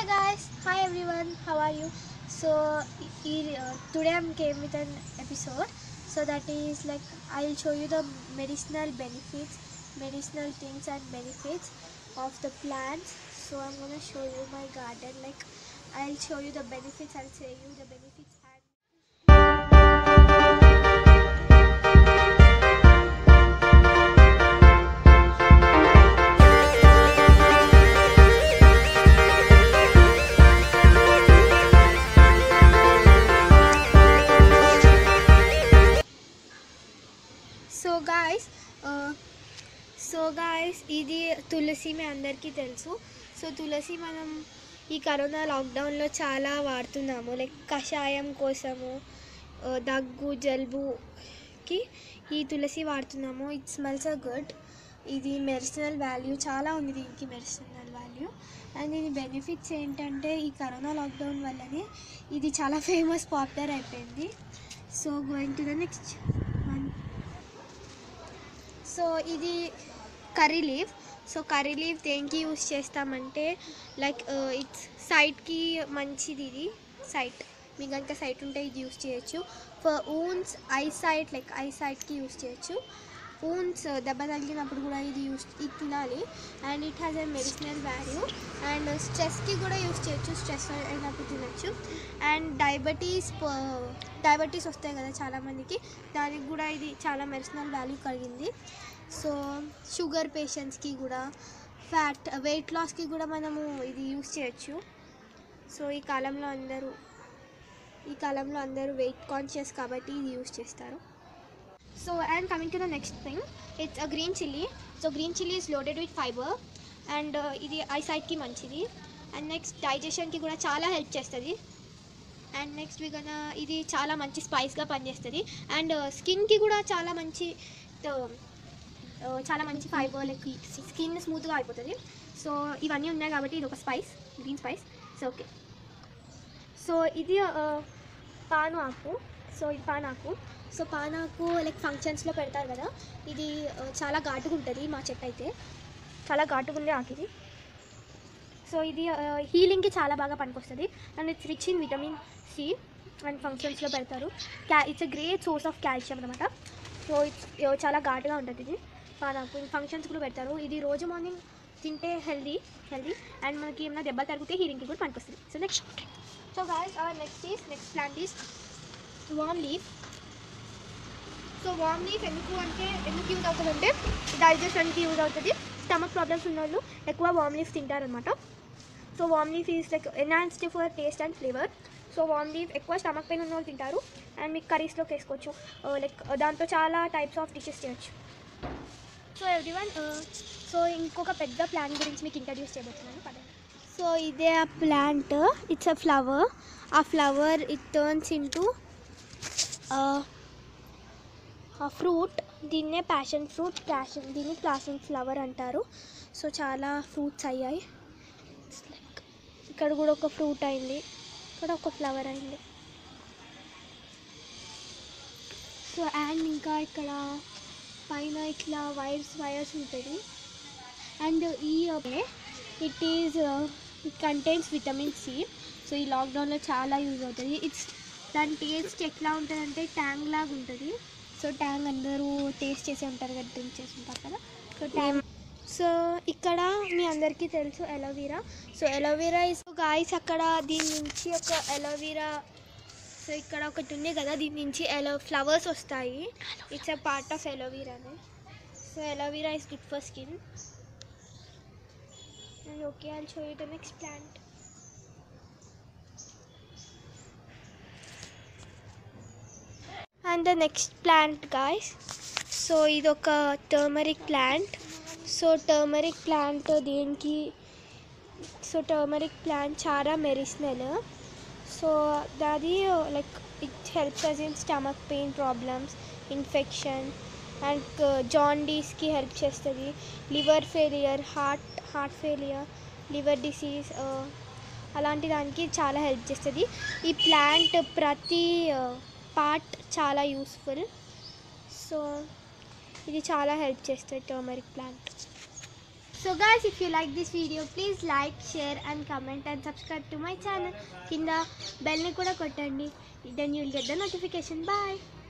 guys, hi everyone, how are you? So e- uh, today I'm came with an episode. So that is like I'll show you the medicinal benefits, medicinal things and benefits of the plants. So I'm gonna show you my garden. Like I'll show you the benefits. I'll say you the benefits and so guys so guys ఇది తులసి మీ అందరికీ తెలుసు so తులసి మనం ఈ corona లాక్డౌన్లో చాలా వాడుతున్నాము like కషాయం కోసము ఆ, దగ్గు జలుబుకి ఈ తులసి వాడుతున్నాము ఇట్ స్మెల్స్ అ గుడ్ ఇది మెడిసినల్ వాల్యూ చాలా ఉంది దీనికి మెడిసినల్ వాల్యూ అండ్ దీని బెనిఫిట్స్ ఏంటంటే ఈ కరోనా లాక్డౌన్ వల్లనే ఇది చాలా ఫేమస్ పాపులర్ అయిపోయింది so going to the next one so ఇది curry leave so curry leave దేనికి యూస్ చేస్తామంటే లైక్ ఇట్స్ సైట్కి మంచిది ఇది సైట్ మీకు కనుక సైట్ ఉంటే ఇది యూస్ చేయొచ్చు for wounds eye sight like eye సైట్కి యూస్ చేయొచ్చు ఊన్స్ దెబ్బ తగిలినప్పుడు కూడా ఇది యూస్ ఇది తినాలి and it has a medicinal value and స్ట్రెస్కి కూడా యూస్ చేయొచ్చు స్ట్రెస్ అయినప్పుడు తినొచ్చు అండ్ డయాబెటీస్ డయాబెటీస్ వస్తాయి కదా చాలామందికి దానికి కూడా ఇది చాలా మెడిసినల్ వాల్యూ కలిగింది సో షుగర్ పేషెంట్స్కి కూడా ఫ్యాట్ వెయిట్ లాస్కి కూడా మనము ఇది యూస్ చేయొచ్చు సో ఈ కాలంలో అందరూ ఈ కాలంలో అందరూ వెయిట్ కాన్షియస్ కాబట్టి ఇది యూస్ చేస్తారు so and coming to the next thing it's a green chilli so green chilli is loaded with fibre and ఇది ఐసైట్కి మంచిది అండ్ నెక్స్ట్ డైజెషన్కి కూడా చాలా హెల్ప్ చేస్తుంది అండ్ నెక్స్ట్ విగన ఇది చాలా మంచి స్పైస్గా పనిచేస్తుంది అండ్ స్కిన్కి కూడా చాలా మంచి త- ఆ, చాలా మంచి ఫైబర్ లైక్ స్కిన్ స్మూత్గా అయిపోతుంది సో ఇవన్నీ ఉన్నాయి కాబట్టి ఇది ఒక spice green spice so okay so ఇది ఆ, పాను ఆకు సో ఇది పానాకు సో పానాకు లైక్ ఫంక్షన్స్లో పెడతారు కదా ఇది ఆ, చాలా ఘాటుగా ఉంటుంది మా చెట్టు అయితే చాలా ఘాటుగా ఉంది ఆకు ఇది సో ఇది హీలింగ్కి చాలా బాగా పనికొస్తుంది and it's rich in vitamin C and ఫంక్షన్స్లో పెడతారు క్యా it's a great source of calcium అనమాట సో ఇట్స్ చాలా ఘాటుగా ఉంటుంది ఇది పానాకు ఫంక్షన్స్ కూడా పెడతారు ఇది రోజు మార్నింగ్ తింటే హెల్దీ హెల్దీ అండ్ మనకి ఏమైనా దెబ్బ తగిలితే హీలింగ్కి కూడా పనికొస్తుంది so next so guys next is next plant is వామ్ లీఫ్ సో వామ్ లీఫ్ ఎందుకు అంటే ఎందుకు యూజ్ అవుతుంది అంటే డైజెషన్కి యూజ్ అవుతుంది స్టమక్ ప్రాబ్లమ్స్ ఉన్న వాళ్ళు ఎక్కువ వామ్ లీఫ్ తింటారనమాట సో వామ్ leaf is like enhanced for taste and flavour so వామ్ లీఫ్ ఎక్కువ స్టమక్ పెయిన్ ఉన్న వాళ్ళు తింటారు అండ్ మీకు కర్రీస్లోకి వేసుకోవచ్చు లైక్ దాంతో చాలా టైప్స్ ఆఫ్ డిషెస్ చేయొచ్చు సో ఎవ్రీవన్ సో ఇంకొక పెద్ద ప్లాంట్ గురించి మీకు ఇంట్రడ్యూస్ చేయబోతున్నాను పదండి సో ఇదే ఆ plant it's a flower uh flower it turns into a fruit దీన్నే ప్యాషన్ ఫ్రూట్ ప్యాషన్ దీన్ని ప్యాషన్ ఫ్లవర్ అంటారు సో చాలా ఫ్రూట్స్ అయ్యాయి It's like ఇక్కడ కూడా ఒక ఫ్రూట్ అయింది ఇక్కడ ఒక ఫ్లవర్ అయింది సో అండ్ ఇంకా ఇక్కడ పైన ఇట్లా వైర్స్ వైర్స్ ఉంటుంది అండ్ ఈ it is it contains vitamin C so ఈ లాక్డౌన్లో చాలా యూజ్ అవుతుంది ఇట్స్ దాని టేస్ట్ ఎట్లా ఉంటుంది అంటే ట్యాంగ్ లాగా ఉంటుంది సో ట్యాంగ్ అందరూ టేస్ట్ చేసి ఉంటారు కదా డ్రింక్ చేసి ఉంటారు కదా సో ట్యాంగ్ సో ఇక్కడ మీ అందరికీ తెలుసు aloe vera so aloe vera is guys అక్కడ దీని నుంచి ఒక ఎలోవీరా సో ఇక్కడ ఒకటి ఉంది కదా దీని నుంచి ఎలో ఫ్లవర్స్ వస్తాయి ఇట్స్ అ పార్ట్ ఆఫ్ ఎలోవీరానే so aloe vera is good for skin and okay I'll show you the next plant and the next plant guys so ఇది ఒక turmeric plant so turmeric plant దేనికి so turmeric plant చాలా medicinal so దాది like it helps us in stomach pain problems infection and జాండీస్కి help చేస్తుంది liver failure heart heart failure liver disease అలాంటి దానికి చాలా హెల్ప్ చేస్తుంది ఈ ప్లాంట్ ప్రతి పార్ట్ చాలా యూస్ఫుల్ సో ఇది చాలా హెల్ప్ చేస్తుంది turmeric plant so guys if you like this video please like share and comment and subscribe to my channel కింద బెల్ని కూడా కొట్టండి then you will get the notification bye